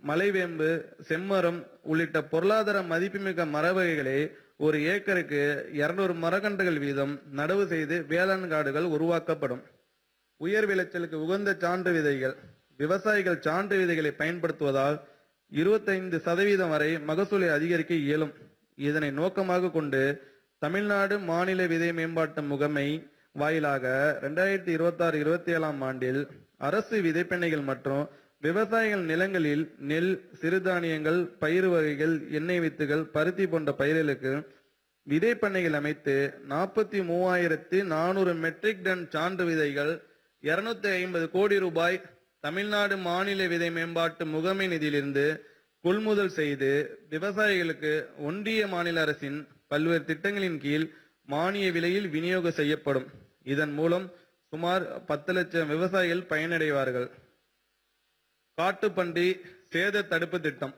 மலைவேம்பு செம்மரம் உள்ளிட்ட பொருளாதார மதிப்புமிக்க மர வகைகளை ஒரு ஏக்கருக்கு 200 மரக்கன்றுகள் வீதம் நடவு செய்து வேளாண் காடுகள் உருவாக்கப்படும் உயர் விளைச்சலுக்கு உகந்த சான்று விதைகள் விவசாயிகள் சான்று விதைகளை பயன்படுத்துவதால் 25% சதவீதம் வரை மகசூலை அதிகரிக்க இயலும் இதனை நோக்கமாக கொண்டு தமிழ்நாடு மாநில விதை மேம்பாட்டு முகமை வாயிலாக 2026 இருபத்தாறு இருபத்தி ஏழாம் ஆண்டில் அரசு விதைப்பெண்ணைகள் மற்றும் விவசாயிகள் நிலங்களில் நெல் சிறுதானியங்கள் பயிறு வகைகள் எண்ணெய் வித்துகள் பருத்தி போன்ற பயிர்களுக்கு விதைப்பண்ணைகள் அமைத்து நாற்பத்தி மூவாயிரத்தி நானூறு மெட்ரிக் டன் சான்று விதைகள் இருநூத்தி ஐம்பது கோடி ரூபாய் தமிழ்நாடு மாநில விதை மேம்பாட்டு முகமை நிதியிலிருந்து கொள்முதல் செய்து விவசாயிகளுக்கு ஒன்றிய மாநில அரசின் பல்வேறு திட்டங்களின் கீழ் மானிய விலையில் விநியோகம் செய்யப்படும் இதன் மூலம் சுமார் பத்து லட்சம் விவசாயிகள் பயனடைவார்கள் காட்டுப்பன்றி சேத தடுப்பு திட்டம்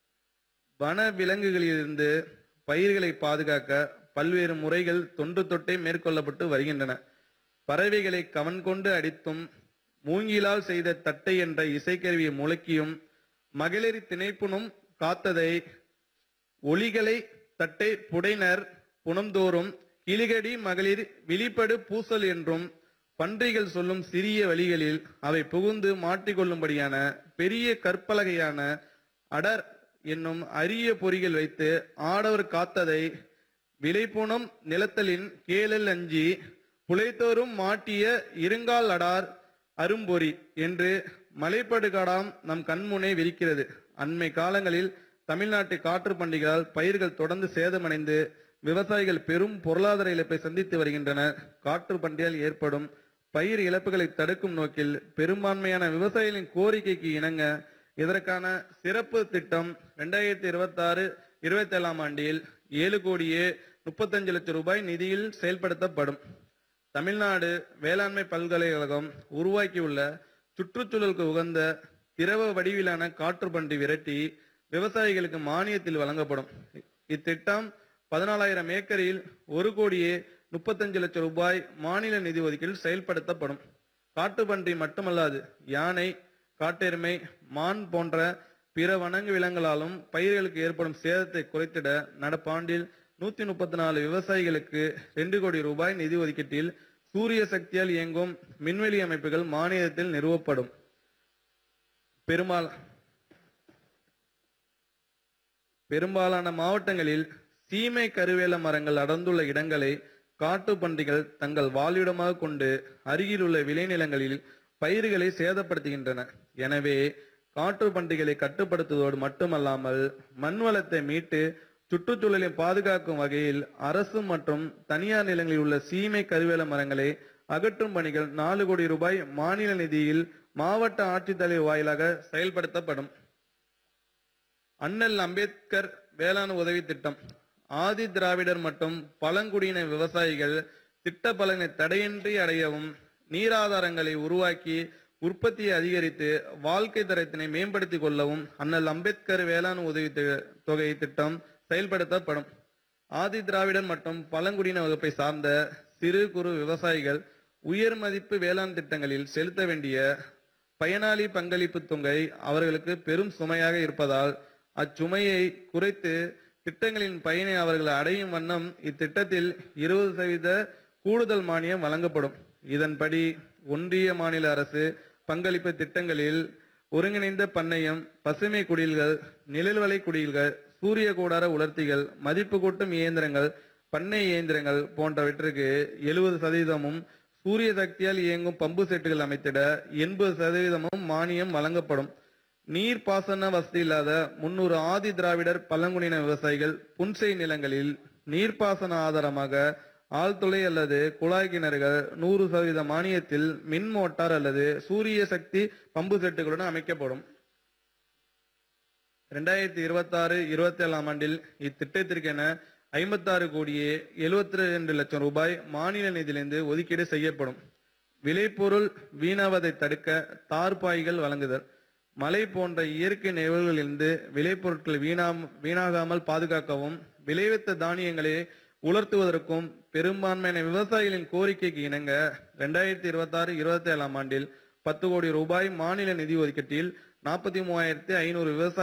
வன விலங்குகளிலிருந்து பயிர்களை பாதுகாக்க பல்வேறு முறைகள் தொன்று தொட்டே மேற்கொள்ளப்பட்டு வருகின்றன பறவைகளை கவன் கொண்டு அடித்தும் மூங்கிலால் செய்த தட்டை என்ற இசைக்கருவியை முழக்கியும் மகளிர் திணைப்புணும் காத்ததை ஒளிகளை தட்டை புடைனர் புனம்தோறும் கிளிகடி மகளிர் விழிப்படு பூசல் என்றும் பன்றிகள் சொல்லும் சிறிய வழிகளில் அவை புகுந்து மாட்டிக்கொள்ளும்படியான பெரிய கற்பலகையான அடர் என்னும் அரிய பொறிகள் வைத்து ஆடவர் காத்ததை விளைப்புணம் நிலத்தலின் கேளல் அஞ்சி புலைத்தோறும் மாட்டிய இருங்கால் அடார் அரும்பொறி என்று மலைப்படுகாடாம் நம் கண்முனே விரிக்கிறது அண்மை காலங்களில் தமிழ்நாட்டு காற்று பண்டிகையால் பயிர்கள் தொடர்ந்து சேதமடைந்து விவசாயிகள் பெரும் பொருளாதார இழப்பை சந்தித்து வருகின்றனர் காற்று பண்டிகையால் ஏற்படும் பயிர் இழப்புகளை தடுக்கும் நோக்கில் பெரும்பான்மையான விவசாயிகளின் கோரிக்கைக்கு இணங்க இதற்கான சிறப்பு திட்டம் ரெண்டாயிரத்தி இருபத்தி ஆறு இருபத்தி ஏழாம் ஆண்டில் ஏழு கோடியே முப்பத்தஞ்சு லட்சம் ரூபாய் நிதியில் செயல்படுத்தப்படும் தமிழ்நாடு வேளாண்மை பல்கலைக்கழகம் உருவாக்கியுள்ள சுற்றுச்சூழலுக்கு உகந்த திரவ வடிவிலான காற்றுப்பன்றி விரட்டி விவசாயிகளுக்கு மானியத்தில் வழங்கப்படும் இத்திட்டம் பதினாலாயிரம் ஏக்கரில் ஒரு கோடியே முப்பத்தஞ்சு லட்சம் ரூபாய் மாநில நிதி ஒதுக்கீடு செயல்படுத்தப்படும் காட்டுப்பன்றி மட்டுமல்லாது யானை காட்டெருமை மான் போன்ற பிற வனங்கு விலங்குகளாலும் பயிர்களுக்கு ஏற்படும் சேதத்தை குறைத்திட நடப்பாண்டில் நூத்தி முப்பத்தி நாலு விவசாயிகளுக்கு ரெண்டு கோடி ரூபாய் நிதி ஒதுக்கீட்டில் சூரிய சக்தியால் இயங்கும் மின்வெளி அமைப்புகள் மானியத்தில் நிறுவப்படும் பெரும்பால் பெரும்பாலான மாவட்டங்களில் சீமை கருவேல மரங்கள் அடர்ந்துள்ள இடங்களை காட்டுப் பன்றிகள் தங்கள் வாழ்விடமாக கொண்டு அருகிலுள்ள விளைநிலங்களில் பயிர்களை சேதப்படுத்துகின்றன எனவே காட்டு பன்றிகளை கட்டுப்படுத்துவதோடு மட்டுமல்லாமல் மண் வளத்தை மீட்டு சுற்றுச்சூழலை பாதுகாக்கும் வகையில் அரசு மற்றும் தனியார் நிலங்களில் உள்ள சீமை கருவேல மரங்களை அகற்றும் பணிகள் நாலு கோடி ரூபாய் மாநில நிதியில் மாவட்ட ஆட்சித்தலைவர் வாயிலாக செயல்படுத்தப்படும் அண்ணல் அம்பேத்கர் வேளாண் உதவி திட்டம் ஆதி திராவிடர் மற்றும் பழங்குடியின விவசாயிகள் திட்ட பலனை தடையின்றி அடையவும் நீராதாரங்களை உருவாக்கி உற்பத்தியை அதிகரித்து வாழ்க்கை தரத்தினை மேம்படுத்திக் கொள்ளவும் அண்ணல் அம்பேத்கர் வேளாண் உதவி தி- தொகை திட்டம் செயல்படுத்தப்படும் ஆதி திராவிடர் மற்றும் பழங்குடியின வகுப்பை சார்ந்த சிறு குறு விவசாயிகள் உயர் மதிப்பு வேளாண் திட்டங்களில் செலுத்த வேண்டிய பயனாளி பங்களிப்பு தொகை அவர்களுக்கு பெரும் சுமையாக இருப்பதால் அச்சுமையை குறைத்து திட்டங்களின் பயனை அவர்கள் அடையும் வண்ணம் இத்திட்டத்தில் இருபது சதவீத கூடுதல் மானியம் வழங்கப்படும் இதன்படி ஒன்றிய மாநில அரசு பங்களிப்பு திட்டங்களில் ஒருங்கிணைந்த பண்ணையம் பசுமை குடில்கள் நிழல்வலை குடில்கள் சூரிய கூடார உலர்த்திகள் மதிப்பு கூட்டும் இயந்திரங்கள் பண்ணை இயந்திரங்கள் போன்றவற்றிற்கு எழுபது சதவீதமும் சூரிய சக்தியால் இயங்கும் பம்பு செட்டுகள் அமைத்திட எண்பது சதவீதமும் மானியம் வழங்கப்படும் நீர்ப்பாசன வசதி இல்லாத முன்னூறு ஆதி திராவிடர் பழங்குடியின விவசாயிகள் புன்செய் நிலங்களில் நீர்ப்பாசன ஆதாரமாக ஆழ்துளை அல்லது குழாய் கிணறுகள் நூறு சதவீத மானியத்தில் மின் மோட்டார் அல்லது சூரிய சக்தி பம்பு செட்டுகளுடன் அமைக்கப்படும் ரெண்டாயிரத்தி இருபத்தாறு இருபத்தி ஏழாம் ஆண்டில் இத்திட்டத்திற்கென ஐம்பத்தாறு கோடியே எழுபத்தி ரெண்டு லட்சம் ரூபாய் மாநில நிதியிலிருந்து ஒதுக்கீடு செய்யப்படும் விளைபொருள் வீணாவதை தடுக்க தார்பாய்கள் வழங்குதல் மழை போன்ற இயற்கை நிகழ்வுகளிலிருந்து விளைபொருட்கள் வீணா வீணாகாமல் பாதுகாக்கவும் விளைவித்த தானியங்களை உலர்த்துவதற்கும் பெரும்பான்மையான விவசாயிகளின் கோரிக்கைக்கு இணங்க ரெண்டாயிரத்தி இருபத்தாறு இருபத்தி ஏழாம் ஆண்டில் பத்து கோடி ரூபாய் மாநில நிதி ஒதுக்கீட்டில் நாற்பத்தி மூவாயிரத்தி ஐநூறு விவசாய